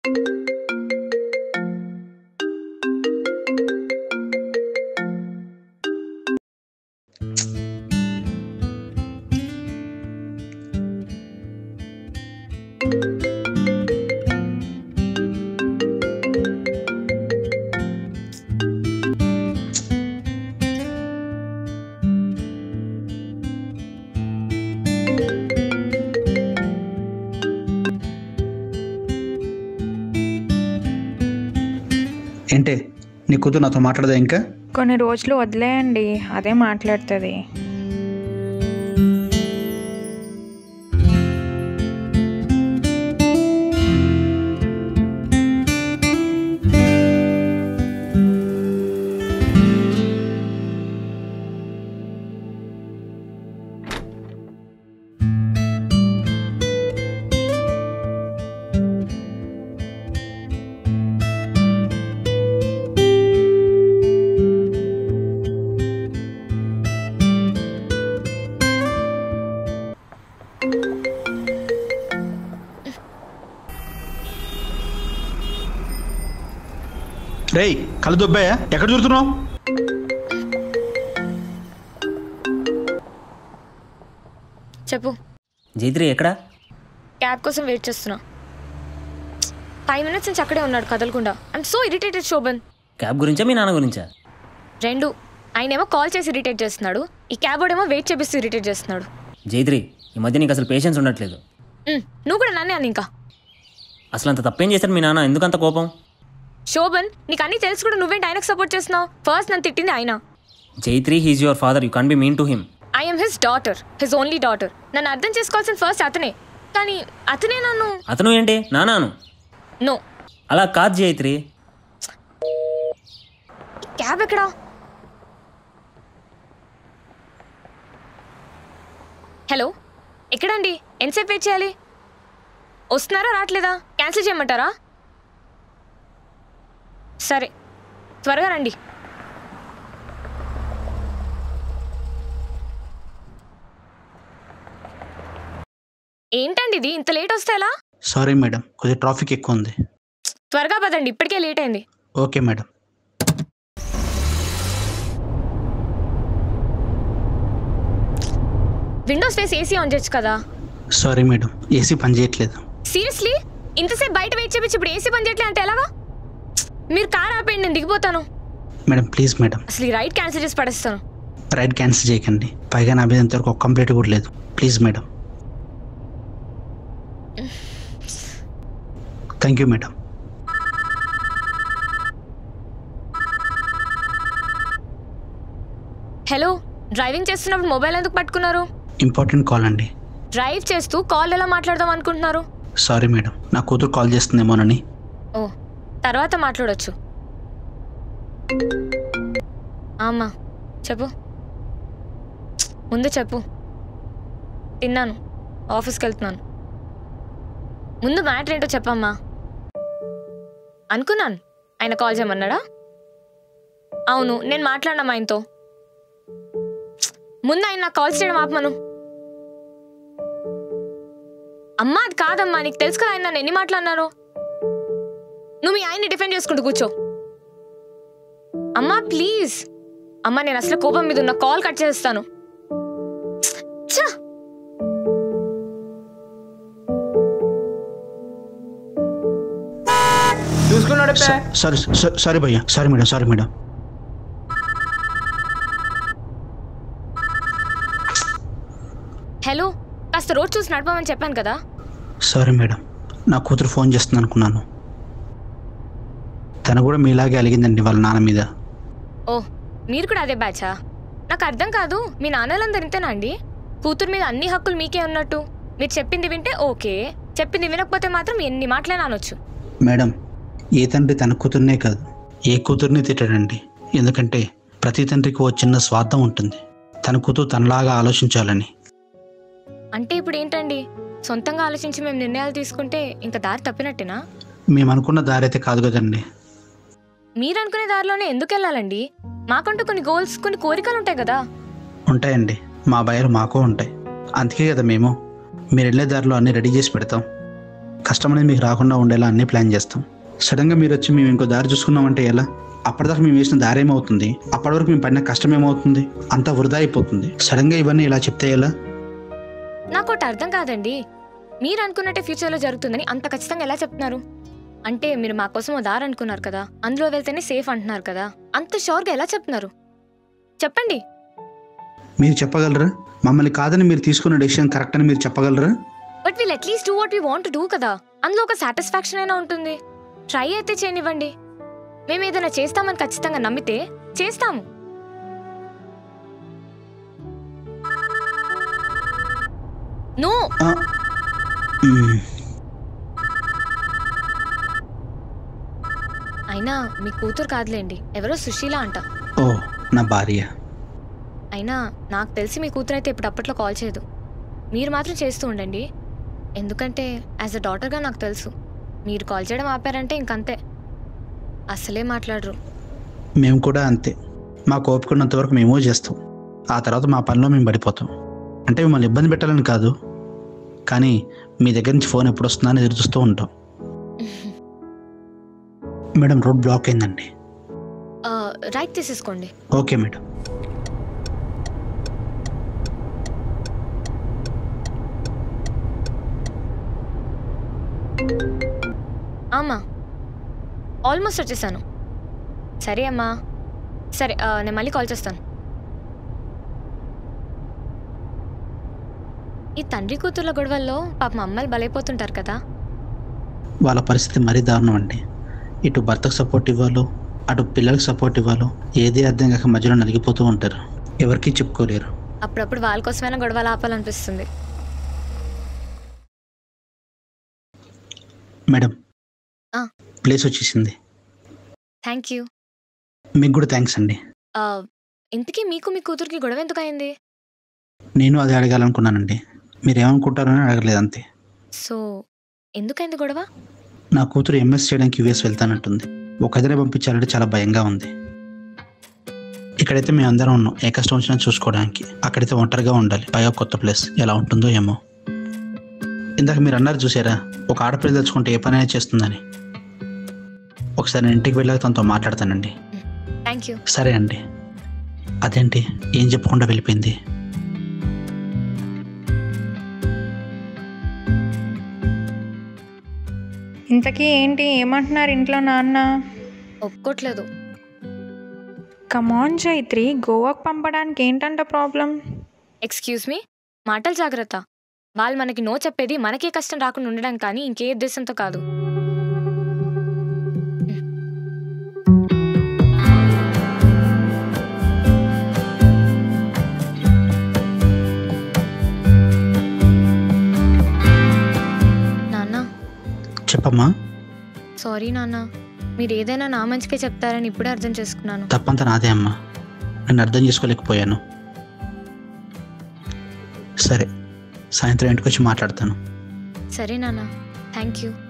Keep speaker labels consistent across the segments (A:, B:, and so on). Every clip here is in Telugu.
A: ఏంటే నీ కూతురు నాతో మాట్లాడదా ఇంకా
B: కొన్ని రోజులు వదిలేయండి అదే మాట్లాడుతుంది
A: రేయ్ కళ్ళు దొబ్బాయా ఎక్కడ చూస్తున్నావు
C: చెప్పు
D: జైత్రి ఎక్కడా
C: క్యాబ్ కోసం వెయిట్ చేస్తున్నా ఫైవ్ మినిట్స్ నుంచి అక్కడే ఉన్నాడు కదలకుండా I'm so irritated Shobhan
D: cab గురించా మీ నాన్న గురించా
C: రెండు ఆయనేమో కాల్ చేసి ఇరిటేట్ చేస్తున్నాడు ఈ క్యాబ్ వాడేమో వెయిట్ చేపిస్తూ ఇరిటేట్ చేస్తున్నాడు
D: జైత్రి ఈ మధ్య నీకు అసలు పేషెన్స్ ఉండట్లేదు
C: ఉమ్, నువ్వు కూడా నన్నే అని ఇంకా
D: అసలు అంత తప్పేం చేశారు మీ నాన్న ఎందుకంత కోపం
C: శోభన్ నీకు అన్నీ తెలుసు కూడా నువ్వేంటి ఆయనకు సపోర్ట్ చేస్తున్నావు ఫస్ట్ నన్ను తిట్టింది ఆయన
D: Jaitri he's your father you can be mean to him
C: I'm his daughter his only daughter నన్ను అర్థం చేసుకోవాల్సిన ఫస్ట్ అతనే కానీ అతనే నన్ను
D: అతను ఏంటి నానాను
C: నో
D: అలా కాదు జైత్రి
C: క్యాబ్ ఎక్కడా హలో ఎక్కడండి ఎంతసేపు వెయిట్ చేయాలి వస్తున్నారా రావట్లేదా క్యాన్సిల్ చేయమంటారా సరే త్వరగా రండి ఏంటండి ఇది ఇంత లేట్ వస్తే ఎలా
A: సారీ మేడం కొద్దిగా ట్రాఫిక్ ఎక్కువ ఉంది
C: త్వరగా పదండి ఇప్పటికే లేట్ అయింది
A: okay madam
C: windows face AC on చేయొచ్చు కదా
A: సారీ మేడం ఏసీ పని చేయట్లేదు
C: సీరియస్లీ ఇంతసేపు బయట వెయిట్ చేపించి ఇప్పుడు ఏసీ పని చేయట్లే అంటే ఎలాగా మీరు కార్ ఆపేయండి నేను దిగిపోతాను
A: మేడం ప్లీజ్ మేడం
C: అసలు ఈ రైడ్ క్యాన్సిల్ చేసి పడేస్తాను
A: రైడ్ క్యాన్సిల్ చేయకండి పైగా నా మీద ఇంతవరకు ఒక కంప్లీట్ కూడా లేదు please madam thank you madam
C: hello driving చేస్తున్నప్పుడు మొబైల్ ఎందుకు పట్టుకున్నారు
A: ఇంపార్టెంట్ కాల్ అండి
C: డ్రైవ్ చేస్తూ కాల్ ఎలా మాట్లాడదాం అనుకుంటున్నారు
A: సారీ మేడం నా కూతురు కాల్ చేస్తుందేమోనని
C: ఓ తర్వాత మాట్లాడొచ్చు అమ్మా చెప్పు ముందు చెప్పు తిన్నాను ఆఫీస్కి వెళ్తున్నాను ముందు మ్యాటర్ ఏంటో చెప్పమ్మా అనుకున్నాను ఆయన కాల్ చేయమన్నాడా అవును నేను మాట్లాడినా ఆయనతో ముందు ఆయన నాకు కాల్ చేయడం ఆపమను అమ్మా అది కాదమ్మా నీకు తెలుసు కదా ఆయన నన్ను ఎన్ని మాట్లాడినారో నువ్వు మీ ఆయన్ని డిఫెండ్ చేసుకుంటూ కూర్చో అమ్మా ప్లీజ్ అమ్మా నేను అసలు కోపం మీద ఉన్న కాల్ కట్ చేస్తాను ఛ!
E: చూసుకున్నాడు
A: సారీ సారీ భయ్యా sorry madam sorry madam
C: hello కాస్త రోడ్ చూసి నడపమని చెప్పాను కదా
A: సారీ మేడం నా కూతురు ఫోన్ చేస్తుంది అనుకున్నాను తను కూడా మీలాగే అలిగిందండి వాళ్ళ నాన్న మీద
C: ఓ మీరు కూడా అదే బ్యాచా నాకు అర్థం కాదు మీ నాన్నలందరూ ఇంతేనా అండి కూతురు మీద అన్ని హక్కులు మీకే ఉన్నట్టు మీరు చెప్పింది వింటే ఓకే చెప్పింది వినకపోతే మాత్రం ఎన్ని మాటలైనా అనొచ్చు
A: మేడం ఏ తండ్రి తన కూతుర్నే కాదు ఏ కూతుర్ని తిట్టడండి ఎందుకంటే ప్రతి తండ్రికి ఓ చిన్న స్వార్థం ఉంటుంది తన కూతురు తనలాగా ఆలోచించాలని
C: అంటే ఇప్పుడు ఏంటండి సొంతంగా ఆలోచించి మేము నిర్ణయాలు తీసుకుంటే ఇంకా దారి తప్పినట్టేనా
A: మేము అనుకున్న దారి అయితే కాదు కదండి
C: మీరు అనుకునే దారిలోనే ఎందుకు వెళ్ళాలండి మాకంటూ కొన్ని గోల్స్ కొన్ని కోరికలు ఉంటాయి కదా
A: ఉంటాయండి మా భయాలు మాకు ఉంటాయి అందుకే కదా మేము మీరు వెళ్ళే దారిలో అన్ని రెడీ చేసి పెడతాం కష్టం అనేది మీకు రాకుండా ఉండేలా అన్ని ప్లాన్ చేస్తాం సడన్గా మీరు వచ్చి మేము ఇంకో దారి చూసుకున్నామంటే ఎలా అప్పటిదాకా మేము వేసిన దారి ఏమవుతుంది అప్పటి వరకు మేము పడిన కష్టం ఏమవుతుంది అంతా వృధా అయిపోతుంది సడన్గా ఇవన్నీ ఇలా చెప్తే ఎలా
C: నాకు ఒకటి అర్థం కాదండి మీరు అనుకున్నట్టే ఫ్యూచర్లో జరుగుతుందని అంత ఖచ్చితంగా ఎలా చెప్తున్నారు అంటే మీరు మా కోసం ఓ దారి అనుకున్నారు కదా అందులో వెళ్తేనే సేఫ్ అంటున్నారు కదా అంత షోర్గా ఎలా చెప్తున్నారు చెప్పండి
A: మీరు చెప్పగలరా మమ్మల్ని కాదని మీరు తీసుకున్న డెసిషన్ కరెక్ట్ అని మీరు చెప్పగలరా
C: but we'll at least do what we want do కదా అందులో ఒక సాటిస్ఫాక్షన్ అయినా ఉంటుంది ట్రై అయితే చేయనివ్వండి మేము ఏదైనా చేస్తామని ఖచ్చితంగా నమ్మితే చేస్తాము నో
A: ఆ, మ్మ్.
C: అయినా మీ కూతురు కాదులేండి ఎవరో సుశీల అంట
A: ఓ నా భార్య
C: అయినా నాకు తెలిసి మీ కూతురు అయితే ఇప్పుడు అప్పట్లో కాల్ చేయదు మీరు మాత్రం చేస్తూ ఉండండి ఎందుకంటే యాజ్ అ డాటర్గా నాకు తెలుసు మీరు కాల్ చేయడం ఆపారంటే ఇంకంతే అసలే మాట్లాడరు
A: మేము కూడా అంతే మాకు ఓపుకున్నంత వరకు మేము చేస్తాం ఆ తర్వాత మా పనిలో మేము పడిపోతాం అంటే మిమ్మల్ని ఇబ్బంది పెట్టాలని కాదు కానీ మీ దగ్గర నుంచి ఫోన్ ఎప్పుడు వస్తుందా అని ఎదురు చూస్తూ ఉంటాం మేడం రోడ్ బ్లాక్ అయిందండి
C: ఆ, రైట్ తీసేసుకోండి
A: ఓకే మేడం
C: అమ్మా ఆల్మోస్ట్ వచ్చేసాను సరే అమ్మా సరే ఆ, నేను మళ్ళీ కాల్ చేస్తాను ఈ తండ్రి కూతుర్ల గొడవల్లో పాపం అమ్మాయిలు బలైపోతుంటారు కదా
A: వాళ్ళ పరిస్థితి మరీ దారుణం అండి ఇటు భర్తకు సపోర్ట్ ఇవ్వాలో అటు పిల్లలకు సపోర్ట్ ఇవ్వాలో ఏది అర్థం కాక మధ్యలో నలిగిపోతూ ఉంటారు ఎవరికీ చెప్పుకోలేరు
C: అప్పుడప్పుడు వాళ్ళ కోసమైనా గొడవలు ఆపాలనిపిస్తుంది
A: మేడం
C: ఆ.
A: ప్లేస్ వచ్చేసింది
C: థ్యాంక్ యూ
A: మీకు కూడా థ్యాంక్స్ అండి
C: ఆ, ఇంతకీ మీకు మీ కూతురికి గొడవ ఎందుకు అయింది
A: నేను అది అడగాలనుకున్నానండి మీరు ఏమనుకుంటారని అడగలేదు అంతే
C: సో ఎందుకైంది గొడవ
A: నా కూతురు ఎంఎస్ చేయడానికి యూఎస్ వెళ్తానంటుంది ఒక అదినే పంపించాలంటే చాలా భయంగా ఉంది ఇక్కడైతే మేము అందరం ఉన్నాం ఏ కష్టం వచ్చినా చూసుకోవడానికి అక్కడైతే ఒంటరిగా ఉండాలి పైగా కొత్త ప్లేస్ ఎలా ఉంటుందో ఏమో ఇందాక మీరు అన్నారు చూసారా ఒక ఆడపిల్ల తెచ్చుకుంటే ఏ పనైనా చేస్తుందని ఒకసారి నేను ఇంటికి వెళ్ళాక తనతో మాట్లాడతానండి
C: థ్యాంక్ యూ
A: సరే అండి అదేంటి ఏం చెప్పకుండా వెళ్ళిపోయింది
B: ఇంతకీ ఏంటి ఏమంటున్నారు ఇంట్లో నాన్న
C: ఒప్పుకోట్లేదు
B: కమాన్ చైత్రి గోవాకు పంపడానికి ఏంటంట ప్రాబ్లం
C: ఎక్స్క్యూజ్ మీ మాటలు జాగ్రత్త వాళ్ళు మనకి నో చెప్పేది మనకే కష్టం రాకుండా ఉండడం కానీ ఇంకే ఉద్దేశంతో కాదు నాన్న
A: చెప్పమ్మా
C: సారీ నాన్న మీరు ఏదైనా నా మంచికే చెప్తారని ఇప్పుడే అర్థం చేసుకున్నాను
A: తప్పంతా నాదే అమ్మా నన్ను అర్థం చేసుకోలేకపోయాను సరే సాయంత్రం ఇంటికి వచ్చి మాట్లాడతాను
C: సరే నాన్న థ్యాంక్ యూ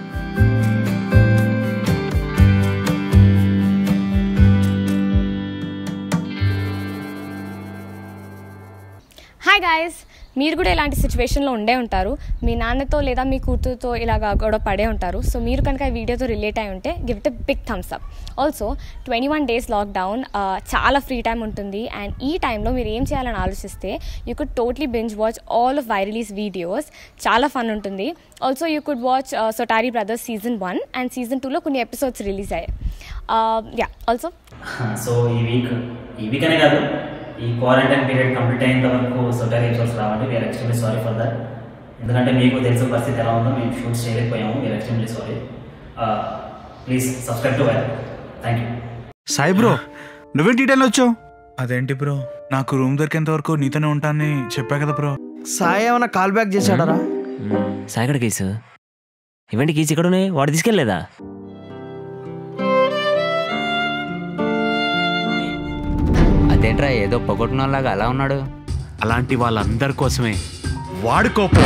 C: హాయ్ గాయస్ మీరు కూడా ఇలాంటి సిచ్యువేషన్లో ఉండే ఉంటారు మీ నాన్నతో లేదా మీ కూతురుతో ఇలాగా గొడవ పడే ఉంటారు సో మీరు కనుక ఈ వీడియోతో రిలేట్ అయి ఉంటే give it big thumbs up also twenty one days lockdown చాలా ఫ్రీ టైం ఉంటుంది అండ్ ఈ టైంలో మీరు ఏం చేయాలని ఆలోచిస్తే you could totally binge watch all of Viralees videos చాలా ఫన్ ఉంటుంది also you could watch Sotari brothers season one and season టూలో కొన్ని ఎపిసోడ్స్ రిలీజ్ అయ్యాయి యా ఆల్సో
D: సో ఈ వీక్ ఈ వీక్ అనే కాదు ఈ క్వారంటైన్ పీరియడ్ కంప్లీట్ అయ్యేంత వరకు సొటరీ ఎపిసోడ్స్ రావండి we are extremely sorry for that ఎందుకంటే మీకు తెలిసిన పరిస్థితి ఎలా ఉందో మేము షూట్స్ చేయలేకపోయాము we're extremely sorry please subscribe to వైర్ థ్యాంక్ యూ సాయి బ్రో
E: నువ్వేంటి డీటెయిల్ వచ్చావు
F: అదేంటి బ్రో నాకు రూమ్ దొరికేంత వరకు నీతోనే ఉంటానని చెప్పా కదా బ్రో
E: సాయి ఏమైనా కాల్ బ్యాక్ చేశాడరా
G: సాగడ కేసు ఇవన్నీ కేసు ఇక్కడ ఉన్నాయి వాడు తీసుకెళ్ళలేదా
H: అదేంట్రా ఏదో పొగొట్టునలాగా అలా ఉన్నాడు
E: అలాంటి వాళ్ళందరి కోసమే వాడుకోపో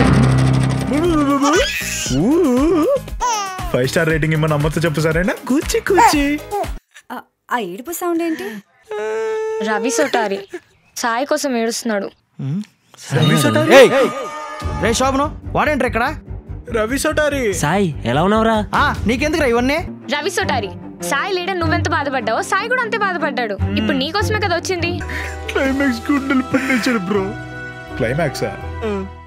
F: ఫైవ్ స్టార్ రేటింగ్ ఇమ్మని అమ్మతో చెప్పు సరేనా కూర్చి కూర్చి
I: ఆ ఏడుపు సౌండ్ ఏంటి
C: రవి సొటారి సాయి కోసం ఏడుస్తున్నాడు
E: రే శోభను వాడేంట్రా ఇక్కడ
F: రవి సోటారి
G: సాయి ఎలా ఉన్నావురా
E: నీకెందుకురా ఇవన్నీ
C: రవి సొటారి సాయి లేడర్ నువ్వెంత బాధపడ్డావో సాయి కూడా అంతే బాధపడ్డాడు ఇప్పుడు నీకోసమే కదా వచ్చింది
F: క్లైమాక్స్ గుండెలు పండించాడు బ్రో క్లైమాక్సా